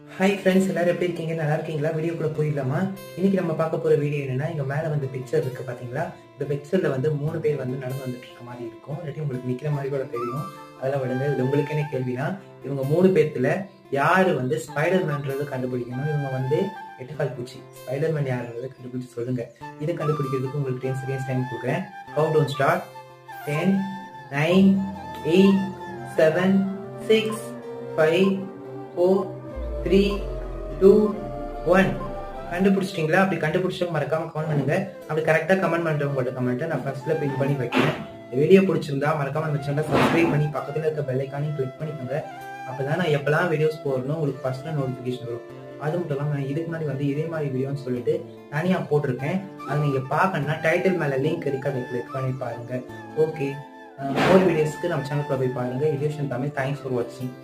hi friends எல்லாரும் எப்படி இருக்கீங்க நல்லா இருக்கீங்களா வீடியோக்குள்ள போயிடலாமா இன்னைக்கு நம்ம பார்க்க போற வீடியோ என்னன்னா இங்க மேல வந்து பிக்சர் இருக்கு பாத்தீங்களா இந்த பிக்சர்ல வந்து மூணு பேர் வந்து நடந்து வந்துட்டு இருக்க மாதிரி இருக்கும் இல்லாட்டி உங்களுக்கு நிக்கிற மாதிரி கூட தெரியும் அதெல்லாம் விடுங்க இது உங்களுக்கு என்ன கேள்வினா இவங்க மூணு பேர்த்துல யாரு வந்து ஸ்பைடர் மேன்றது கண்டுபிடிக்கணும் இவங்க வந்து எட்டுக்கால் பூச்சி ஸ்பைடர் மேன் யாருன்றதை கண்டுபிடிச்சு சொல்லுங்க இதை கண்டுபிடிக்கிறதுக்கு உங்களுக்கு டென் செகண்ட்ஸ் டைம் கொடுக்குறேன் count down start ten nine eight seven six five four three two one கண்டுபிடிச்சிட்டிங்களா அப்படி கண்டுபிடிச்சவங்க மறக்காம கமெண்ட் பண்ணுங்க அப்படி கரெக்டாக கமெண்ட் பண்ணுறவங்களோட கமெண்ட்டை நான் ஃபர்ஸ்ட்ல பின் பண்ணி வைக்கிறேன் இந்த வீடியோ பிடிச்சிருந்தா மறக்காம நம்ம சேனலை சப்ஸ்கிரைப் பண்ணி பக்கத்தில் இருக்க பெல்லைக்கானையும் கிளிக் பண்ணிக்கோங்க அப்பதான் நான் எப்பெல்லாம் வீடியோஸ் போடணும் உங்களுக்கு ஃபர்ஸ்ட்ல நோட்டிஃபிகேஷன் வரும் அது மட்டும் இல்லாமல் நான் இதுக்கு முன்னாடி வந்து இதே மாதிரி வீடியோன்னு சொல்லிட்டு தனியாக போட்டிருக்கேன் அது நீங்கள் பார்க்கணும்னா டைட்டில் மேலே லிங்க் இருக்கு அதை கிளிக் பண்ணி பாருங்க ஓகே மோர் வீடியோஸ்க்கு நம்ம சேனலுக்குள்ள போய் பாருங்க எடியூஷன் தமிழ் தேங்க்ஸ் ஃபார் வாட்சிங்